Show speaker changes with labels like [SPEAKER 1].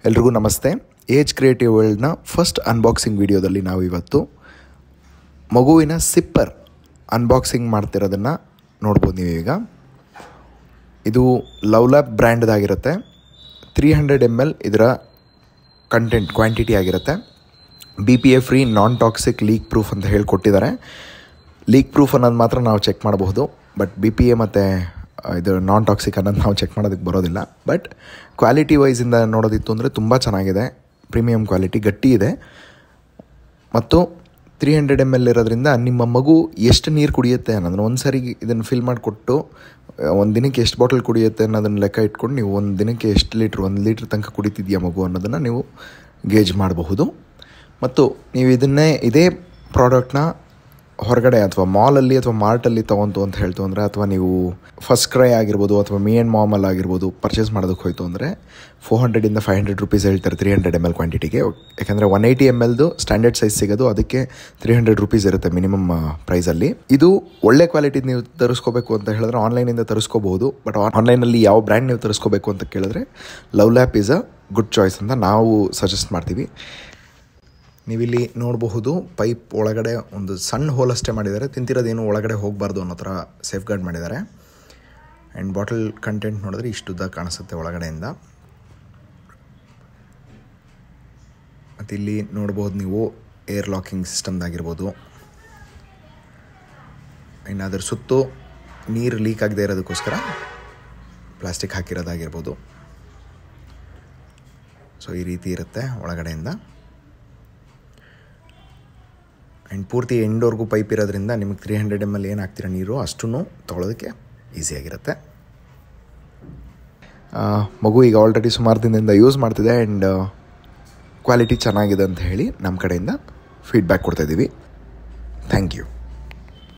[SPEAKER 1] ಎಲ್ರಿಗೂ ನಮಸ್ತೆ age creative ವರ್ಲ್ಡ್ನ ಫಸ್ಟ್ ಅನ್ಬಾಕ್ಸಿಂಗ್ ವಿಡಿಯೋದಲ್ಲಿ ನಾವು ಇವತ್ತು ಮಗುವಿನ ಸಿಪ್ಪರ್ ಅನ್ಬಾಕ್ಸಿಂಗ್ ಮಾಡ್ತಿರೋದನ್ನು ನೋಡ್ಬೋದು ನೀವು ಈಗ ಇದು ಲವ್ಲ್ಯಾಬ್ ಬ್ರ್ಯಾಂಡ್ದಾಗಿರುತ್ತೆ ತ್ರೀ ಹಂಡ್ರೆಡ್ ಎಮ್ ಎಲ್ ಇದರ ಕಂಟೆಂಟ್ ಕ್ವಾಂಟಿಟಿ ಆಗಿರುತ್ತೆ B P A free non toxic leak proof ಅಂತ ಹೇಳ್ಕೊಟ್ಟಿದ್ದಾರೆ ಲೀಕ್ ಪ್ರೂಫ್ ಅನ್ನೋದು ಮಾತ್ರ ನಾವು ಚೆಕ್ ಮಾಡಬಹುದು ಬಟ್ ಬಿ ಪಿ ಎ ಮತ್ತು ಇದು ನಾನ್ ಟಾಕ್ಸಿಕ್ ಅನ್ನೋದು ನಾವು ಚೆಕ್ ಮಾಡೋದಕ್ಕೆ ಬರೋದಿಲ್ಲ ಬಟ್ ಕ್ವಾಲಿಟಿ ವೈಸಿಂದ ನೋಡೋದಿತ್ತು ಅಂದರೆ ತುಂಬ ಚೆನ್ನಾಗಿದೆ ಪ್ರೀಮಿಯಂ ಕ್ವಾಲಿಟಿ ಗಟ್ಟಿ ಇದೆ ಮತ್ತು ತ್ರೀ ಹಂಡ್ರೆಡ್ ಎಮ್ ಎಲ್ ಇರೋದ್ರಿಂದ ನಿಮ್ಮ ಮಗು ಎಷ್ಟು ನೀರು ಕುಡಿಯುತ್ತೆ ಅನ್ನೋದನ್ನ ಒಂದು ಸರಿ ಇದನ್ನು ಫಿಲ್ ಮಾಡಿಕೊಟ್ಟು ಒಂದು ದಿನಕ್ಕೆ ಎಷ್ಟು ಬಾಟಲ್ ಕುಡಿಯುತ್ತೆ ಅನ್ನೋದನ್ನ ಲೆಕ್ಕ ಇಟ್ಕೊಂಡು ನೀವು ಒಂದು ದಿನಕ್ಕೆ ಎಷ್ಟು ಲೀಟ್ರ್ ಒಂದು ಲೀಟ್ರ್ ತನಕ ಕುಡಿತಿದೆಯಾ ಮಗು ಅನ್ನೋದನ್ನು ನೀವು ಗೇಜ್ ಮಾಡಬಹುದು ಮತ್ತು ನೀವು ಇದನ್ನೇ ಇದೇ ಪ್ರಾಡಕ್ಟ್ನ ಹೊರಗಡೆ ಅಥವಾ ಮಾಲಲ್ಲಿ ಅಥವಾ ಮಾರ್ಟಲ್ಲಿ ತೊಗೊಂತು ಅಂತ ಹೇಳ್ತು ಅಂದರೆ ಅಥವಾ ನೀವು ಫಸ್ಟ್ ಕ್ರೈ ಆಗಿರ್ಬೋದು ಅಥವಾ ಮೀ ಆ್ಯಂಡ್ ಮಾಮಲ್ ಆಗಿರ್ಬೋದು ಪರ್ಚೇಸ್ ಮಾಡೋದಕ್ಕೆ ಹೋಯ್ತು ಅಂದರೆ ಫೋರ್ ಹಂಡ್ರೆಡಿಂದ ಫೈವ್ ಹಂಡ್ರೆಡ್ ರುಪೀಸ್ ಹೇಳ್ತಾರೆ ತ್ರೀ ಹಂಡ್ರೆಡ್ ಎಮ್ ಎಲ್ ಕ್ವಾಂಟಿಟಿಗೆ ಯಾಕಂದರೆ ಒನ್ ಏಯ್ಟಿ ಎಮ್ ಎಲ್ದು ಸ್ಟ್ಯಾಂಡರ್ಡ್ ಸೈಜ್ ಸಿಗೋದು ಅದಕ್ಕೆ ತ್ರೀ ಹಂಡ್ರೆಡ್ ರುಪೀಸ್ ಇರುತ್ತೆ ಮಿನಿಮಮ್ ಪ್ರೈಸಲ್ಲಿ ಇದು ಒಳ್ಳೆ ಕ್ವಾಲಿಟಿ ನೀವು ತರಿಸ್ಕೋಬೇಕು ಅಂತ ಹೇಳಿದ್ರೆ ಆನ್ಲೈನಿಂದ ತರಿಸ್ಕೋಬಹುದು ಬಟ್ ಆನ್ಲೈನಲ್ಲಿ ಯಾವ ಬ್ರ್ಯಾಂಡ್ ನೀವು ತರಿಸ್ಕೋಬೇಕು ಅಂತ ಕೇಳಿದ್ರೆ Love Lab is a good choice ಅಂತ ನಾವು ಸಜೆಸ್ಟ್ ಮಾಡ್ತೀವಿ ನೀವಿಲ್ಲಿ ನೋಡಬಹುದು ಪೈಪ್ ಒಳಗಡೆ ಒಂದು ಸಣ್ಣ ಹೋಲ್ ಅಷ್ಟೇ ಮಾಡಿದ್ದಾರೆ ತಿಂತಿರೋದೇನು ಒಳಗಡೆ ಹೋಗಬಾರ್ದು ಅನ್ನೋ ಥರ ಸೇಫ್ ಗಾರ್ಡ್ ಮಾಡಿದ್ದಾರೆ ಆ್ಯಂಡ್ ಬಾಟಲ್ ಕಂಟೆಂಟ್ ನೋಡಿದ್ರೆ ಇಷ್ಟುದ್ದ ಕಾಣಿಸುತ್ತೆ ಒಳಗಡೆಯಿಂದ ಮತ್ತು ಇಲ್ಲಿ ನೋಡ್ಬೋದು ನೀವು ಏರ್ ಲಾಕಿಂಗ್ ಸಿಸ್ಟಮ್ದಾಗಿರ್ಬೋದು ಇನ್ನು ಅದ್ರ ಸುತ್ತು ನೀರು ಲೀಕ್ ಆಗದೆ ಇರೋದಕ್ಕೋಸ್ಕರ ಪ್ಲಾಸ್ಟಿಕ್ ಹಾಕಿರೋದಾಗಿರ್ಬೋದು ಸೊ ಈ ರೀತಿ ಇರುತ್ತೆ ಒಳಗಡೆಯಿಂದ ಆ್ಯಂಡ್ ಪೂರ್ತಿ ಎಂಡೋರ್ಗೂ ಪೈಪ್ ಇರೋದ್ರಿಂದ ನಿಮಗೆ ತ್ರೀ ಹಂಡ್ರೆಡ್ ಎಮ್ ಎಲ್ ಏನು ಹಾಕ್ತಿರೋ ನೀರು ಅಷ್ಟೂ ತೊಗೊಳೋದಕ್ಕೆ ಈಸಿಯಾಗಿರುತ್ತೆ ಮಗು ಈಗ ಆಲ್ರೆಡಿ ಸುಮಾರು ದಿನದಿಂದ ಯೂಸ್ ಮಾಡ್ತಿದೆ ಆ್ಯಂಡ್ ಕ್ವಾಲಿಟಿ ಚೆನ್ನಾಗಿದೆ ಅಂತ ಹೇಳಿ ನಮ್ಮ ಕಡೆಯಿಂದ ಫೀಡ್ಬ್ಯಾಕ್ ಕೊಡ್ತಾಯಿದ್ದೀವಿ ಥ್ಯಾಂಕ್ ಯು